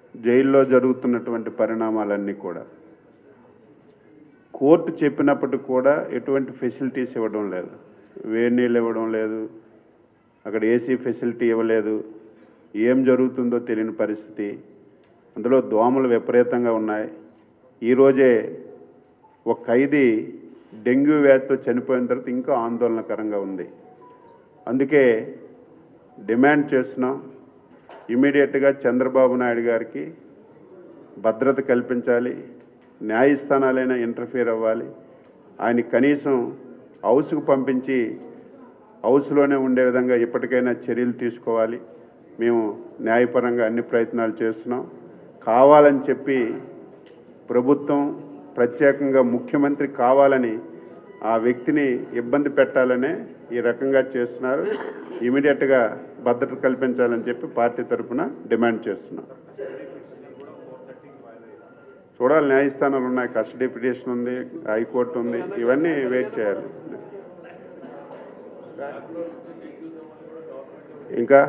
జైల్లో జరుగుతున్నటువంటి పరిణామాలన్నీ కూడా కోర్టు చెప్పినప్పటికి కూడా ఎటువంటి ఫెసిలిటీస్ ఇవ్వడం లేదు వేడి నీళ్ళు ఇవ్వడం లేదు అక్కడ ఏసీ ఫెసిలిటీ ఇవ్వలేదు ఏం జరుగుతుందో తెలియని పరిస్థితి అందులో దోమలు విపరీతంగా ఉన్నాయి ఈరోజే ఒక ఖైదీ డెంగ్యూ వ్యాధితో చనిపోయిన తర్వాత ఇంకా ఆందోళనకరంగా ఉంది అందుకే డిమాండ్ చేస్తున్నాం ఇమీడియట్గా చంద్రబాబు నాయుడు గారికి భద్రత కల్పించాలి న్యాయస్థానాలైనా ఇంటర్ఫియర్ అవ్వాలి ఆయన కనీసం హౌస్కు పంపించి హౌస్లోనే ఉండే విధంగా ఇప్పటికైనా చర్యలు తీసుకోవాలి మేము న్యాయపరంగా అన్ని ప్రయత్నాలు చేస్తున్నాం కావాలని చెప్పి ప్రభుత్వం ప్రత్యేకంగా ముఖ్యమంత్రి కావాలని ఆ వ్యక్తిని ఇబ్బంది పెట్టాలనే ఈ రకంగా చేస్తున్నారు ఇమీడియట్గా భద్రత కల్పించాలని చెప్పి పార్టీ తరఫున డిమాండ్ చేస్తున్నాం చూడాలి న్యాయస్థానాలు ఉన్నాయి కస్టడీ పిటిషన్ ఉంది హైకోర్టు ఉంది ఇవన్నీ వెయిట్ చేయాలి ఇంకా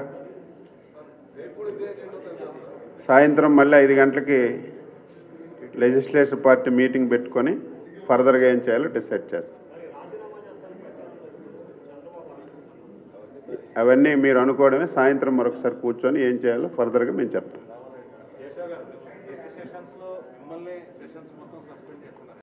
సాయంత్రం మళ్ళీ ఐదు గంటలకి లెజిస్లేటివ్ పార్టీ మీటింగ్ పెట్టుకొని ఫర్దర్గా ఏం చేయాలో డిసైడ్ చేస్తాం అవన్నీ మీరు అనుకోవడమే సాయంత్రం మరొకసారి కూర్చొని ఏం చేయాలో ఫర్దర్గా మేము చెప్తాం